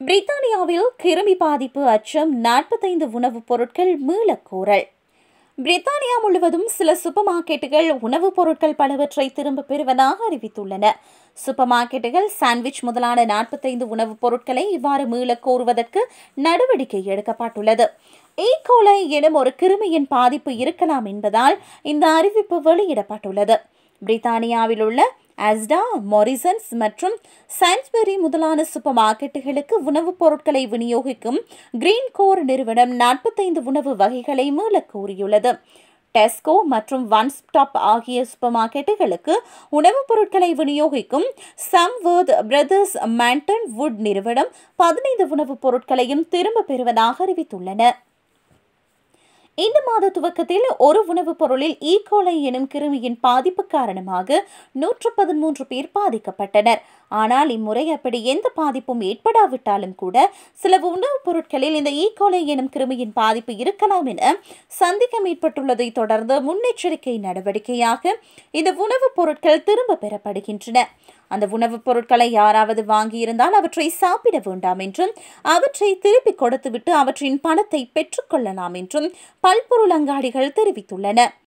பிரித்தானியாவில் கிருமி பாதிப்பு அச்சம் நாற்பத்தைந்து உணவுப் பொருட்கள் மீளக்கோரல் பிரித்தானியா முழுவதும் சில சூப்பர் மார்க்கெட்டுகள் உணவுப் பொருட்கள் பலவற்றை திரும்பப் பெறுவதாக அறிவித்துள்ளன சூப்பர் மார்க்கெட்டுகள் சாண்ட்விச் முதலான நாற்பத்தைந்து உணவுப் பொருட்களை இவ்வாறு மீளக் கோருவதற்கு நடவடிக்கை எடுக்கப்பட்டுள்ளது ஈகோலை எனும் ஒரு கிருமியின் பாதிப்பு இருக்கலாம் என்பதால் இந்த அறிவிப்பு வெளியிடப்பட்டுள்ளது பிரித்தானியாவில் உள்ள அஸ்டா மொரிசன்ஸ் மற்றும் சான்ஸ்பெரி முதலான சூப்பர் மார்க்கெட்டுகளுக்கு உணவுப் பொருட்களை விநியோகிக்கும் கிரீன் கோர் நிறுவனம் நாற்பத்தைந்து உணவு வகைகளை மீளக் கூறியுள்ளது டெஸ்கோ மற்றும் ஒன் ஸ்டாப் ஆகிய சூப்பர் மார்க்கெட்டுகளுக்கு உணவுப் பொருட்களை விநியோகிக்கும் சம்வர்த் பிரதர்ஸ் மேண்டன் வுட் நிறுவனம் பதினைந்து உணவுப் பொருட்களையும் திரும்பப் பெறுவதாக அறிவித்துள்ளன இந்த மாத துவக்கத்தில் ஒரு உணவுப் பொருளில் ஈகோலை எனும் கிருமியின் பாதிப்பு காரணமாக நூற்று பதிமூன்று பேர் பாதிக்கப்பட்டனர் ஆனால் இம்முறை அப்படி எந்த பாதிப்பும் ஏற்படாவிட்டாலும் கூட சில உணவுப் பொருட்களில் இந்த ஈகோலை எனும் கிருமியின் பாதிப்பு இருக்கலாம் என சந்தேகம் ஏற்பட்டுள்ளதை தொடர்ந்து முன்னெச்சரிக்கை நடவடிக்கையாக இந்த உணவுப் பொருட்கள் திரும்ப பெறப்படுகின்றன அந்த உணவுப் பொருட்களை யாராவது வாங்கியிருந்தால் அவற்றை சாப்பிட வேண்டாம் என்றும் அவற்றை திருப்பிக் கொடுத்துவிட்டு அவற்றின் பணத்தை பெற்றுக்கொள்ளலாம் என்றும் பல்பொருள் அங்காடிகள் தெரிவித்துள்ளன